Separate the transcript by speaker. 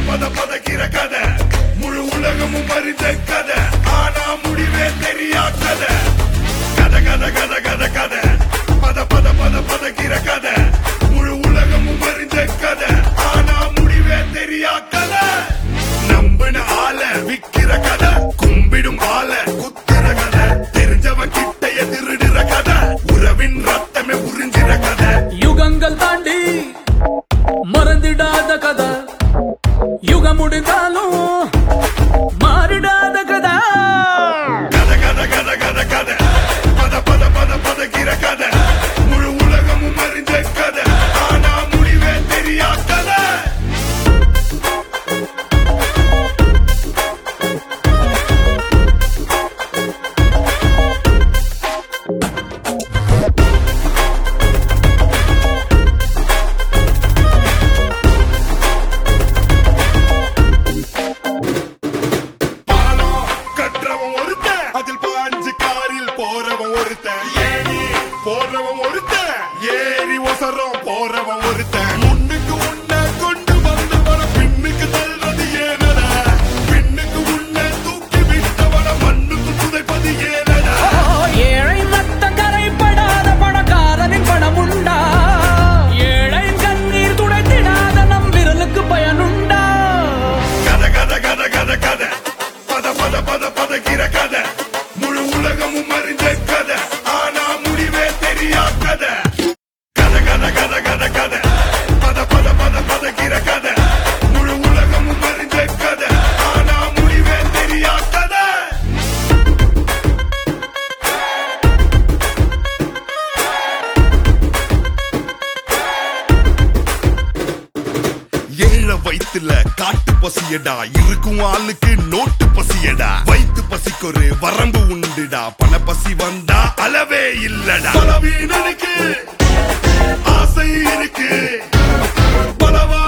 Speaker 1: பத பதக்கிற கதை முழு உலகமும் அறிந்த கதை ஆனா முடிவே தெரியா கதை கதை கதை கதை கதை கதை பத பத பத பதக்கிற கதை முழு உலகமும் அறிந்த கதை ஆனா முடிவே தெரியா கதை நம்பின ஆள விக்கிற கதை கும்பிடும் ஆள குத்துற கதை தெரிஞ்சவன் கிட்டைய திருடுற கதை உறவின் ரத்தமே உறிஞ்சிற கதை
Speaker 2: யுகங்கள் தாண்டி மறந்திடாத கதை யுகம் முடிந்தாலும் மாறிடாத கதை
Speaker 1: கதை கதை கதை கதை கதை பத பத பத பதக்கிற கதை முழு உலகமும் அறிஞ்ச கதை ஆனா முடிவே தெரியா கதை பாலம் கற்றவன் ஒருத்தன் அதில் பாஞ்சு காரில் போறவன் ஒருத்தன் ஏறி போறவன் ஒருத்தன் ஏறி ஒசரம் போறவன் ஒருத்தன் முன்னுக்கு உன்னை கொண்டு வந்தவன பின்னுக்கு தள்ளுறது ஏனடா பின்னுக்கு உன்னை தூக்கி விட்டவன மண்ணுக்கு புதைப்பது ஏனடா
Speaker 2: ஏழை மத்த கரைப்படாத பணக்காரனின் பணம் உண்டா ஏழை கண்ணீர் துடைத்திடாத நம் விரலுக்கு பயனுண்டா
Speaker 1: கதை கதை கதை கதை கதை பத பத பத பதக்கிற கதை முழு உலகமும் அறிஞ்ச கதை ஆனா முடிவே தெரியா கதை கதை கதை கதை கதை கதை பத பத பத பதக்கிற கதை முழு உலகமும் அறிஞ்ச கதை ஆனா முடிவே தெரியா கதை ஏழ வயித்துல காட்டு பசியடா இருக்கும் ஆளுக்கு நோட்டு பசியடா வயித்து பசிக்கொரு வரம்பு உண்டுடா பண பசி வந்தா அளவே இல்லடா பலவீனனுக்கு ஆசை இருக்கு பலவா